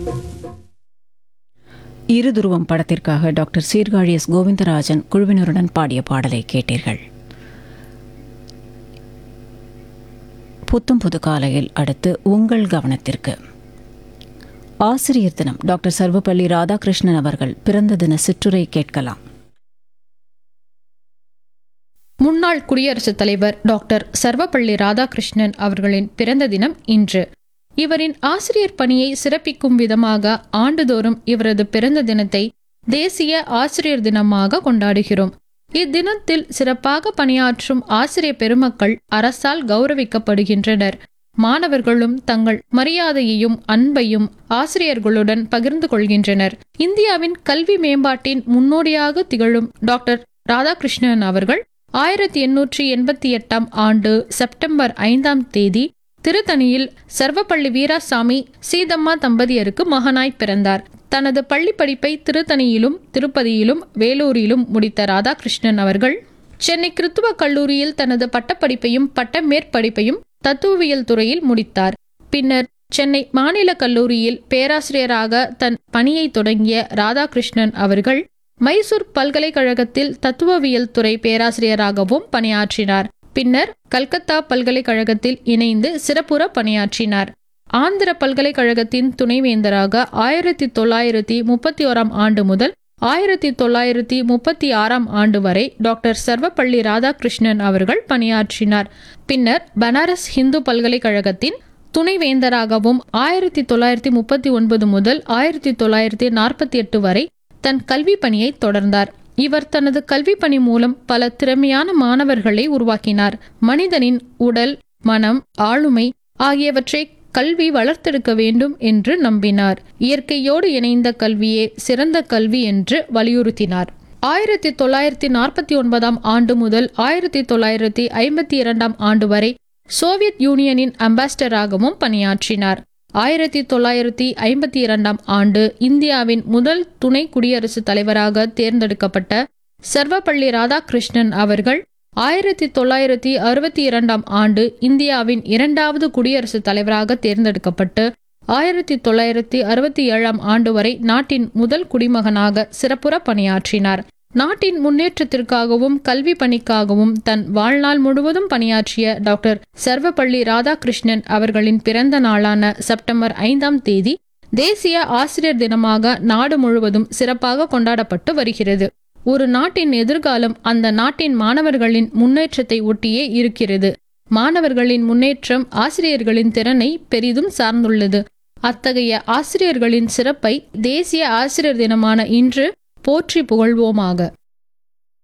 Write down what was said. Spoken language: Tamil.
இருதுருவம் படத்திற்காக டாக்டர் சீர்காழி எஸ் கோவிந்தராஜன் குழுவினருடன் பாடிய பாடலை கேட்டீர்கள் புத்தும் புது காலையில் அடுத்து உங்கள் கவனத்திற்கு ஆசிரியர் தினம் டாக்டர் சர்வப்பள்ளி ராதாகிருஷ்ணன் அவர்கள் பிறந்த தின சிற்றுரை கேட்கலாம் முன்னாள் குடியரசுத் தலைவர் டாக்டர் சர்வப்பள்ளி ராதாகிருஷ்ணன் அவர்களின் பிறந்த தினம் இன்று இவரின் ஆசிரியர் பணியை சிறப்பிக்கும் விதமாக ஆண்டுதோறும் இவரது பிறந்த தினத்தை தேசிய ஆசிரியர் தினமாக கொண்டாடுகிறோம் இத்தினத்தில் சிறப்பாக பணியாற்றும் ஆசிரிய பெருமக்கள் அரசால் கௌரவிக்கப்படுகின்றனர் மாணவர்களும் தங்கள் மரியாதையையும் அன்பையும் ஆசிரியர்களுடன் பகிர்ந்து கொள்கின்றனர் இந்தியாவின் கல்வி மேம்பாட்டின் முன்னோடியாக திகழும் டாக்டர் ராதாகிருஷ்ணன் அவர்கள் ஆயிரத்தி எண்ணூற்றி எண்பத்தி எட்டாம் ஆண்டு செப்டம்பர் ஐந்தாம் தேதி திருத்தணியில் சர்வப்பள்ளி வீராசாமி சீதம்மா தம்பதியருக்கு மகனாய் பிறந்தார் தனது பள்ளி படிப்பை திருத்தணியிலும் திருப்பதியிலும் வேலூரிலும் முடித்த ராதாகிருஷ்ணன் அவர்கள் சென்னை கிறித்துவ கல்லூரியில் தனது பட்டப்படிப்பையும் பட்ட மேற்படிப்பையும் தத்துவவியல் துறையில் முடித்தார் பின்னர் சென்னை மாநில கல்லூரியில் பேராசிரியராக தன் பணியை தொடங்கிய ராதாகிருஷ்ணன் அவர்கள் மைசூர் பல்கலைக்கழகத்தில் தத்துவவியல் துறை பேராசிரியராகவும் பணியாற்றினார் பின்னர் கல்கத்தா பல்கலைக்கழகத்தில் இணைந்து சிறப்புற பணியாற்றினார் ஆந்திர பல்கலைக்கழகத்தின் துணைவேந்தராக ஆயிரத்தி தொள்ளாயிரத்தி முப்பத்தி ஓராம் ஆண்டு முதல் ஆயிரத்தி தொள்ளாயிரத்தி முப்பத்தி ஆறாம் ஆண்டு வரை டாக்டர் சர்வப்பள்ளி ராதாகிருஷ்ணன் அவர்கள் பணியாற்றினார் பின்னர் பனாரஸ் இந்து பல்கலைக்கழகத்தின் துணைவேந்தராகவும் ஆயிரத்தி தொள்ளாயிரத்தி முப்பத்தி ஒன்பது முதல் ஆயிரத்தி தொள்ளாயிரத்தி நாற்பத்தி எட்டு வரை தன் கல்வி பணியை தொடர்ந்தார் இவர் தனது கல்வி பணி மூலம் பல திறமையான மாணவர்களை உருவாக்கினார் மனிதனின் உடல் மனம் ஆளுமை ஆகியவற்றை கல்வி வளர்த்தெடுக்க வேண்டும் என்று நம்பினார் இயற்கையோடு இணைந்த கல்வியே சிறந்த கல்வி என்று வலியுறுத்தினார் ஆயிரத்தி தொள்ளாயிரத்தி நாற்பத்தி ஒன்பதாம் ஆண்டு முதல் ஆயிரத்தி தொள்ளாயிரத்தி ஐம்பத்தி இரண்டாம் ஆண்டு வரை சோவியத் யூனியனின் அம்பாசிடராகவும் பணியாற்றினார் ஆயிரத்தி தொள்ளாயிரத்தி ஐம்பத்தி இரண்டாம் ஆண்டு இந்தியாவின் முதல் துணை குடியரசுத் தலைவராக தேர்ந்தெடுக்கப்பட்ட சர்வப்பள்ளி ராதாகிருஷ்ணன் அவர்கள் ஆயிரத்தி தொள்ளாயிரத்தி அறுபத்தி இரண்டாம் ஆண்டு இந்தியாவின் இரண்டாவது குடியரசுத் தலைவராக தேர்ந்தெடுக்கப்பட்டு ஆயிரத்தி தொள்ளாயிரத்தி அறுபத்தி ஏழாம் ஆண்டு வரை நாட்டின் முதல் குடிமகனாக சிறப்புற பணியாற்றினார் நாட்டின் முன்னேற்றத்திற்காகவும் கல்வி பணிக்காகவும் தன் வாழ்நாள் முழுவதும் பணியாற்றிய டாக்டர் சர்வப்பள்ளி ராதாகிருஷ்ணன் அவர்களின் பிறந்த நாளான செப்டம்பர் ஐந்தாம் தேதி தேசிய ஆசிரியர் தினமாக நாடு முழுவதும் சிறப்பாக கொண்டாடப்பட்டு வருகிறது ஒரு நாட்டின் எதிர்காலம் அந்த நாட்டின் மாணவர்களின் முன்னேற்றத்தை ஒட்டியே இருக்கிறது மாணவர்களின் முன்னேற்றம் ஆசிரியர்களின் திறனை பெரிதும் சார்ந்துள்ளது அத்தகைய ஆசிரியர்களின் சிறப்பை தேசிய ஆசிரியர் தினமான இன்று போற்றி புகழ்வோமாக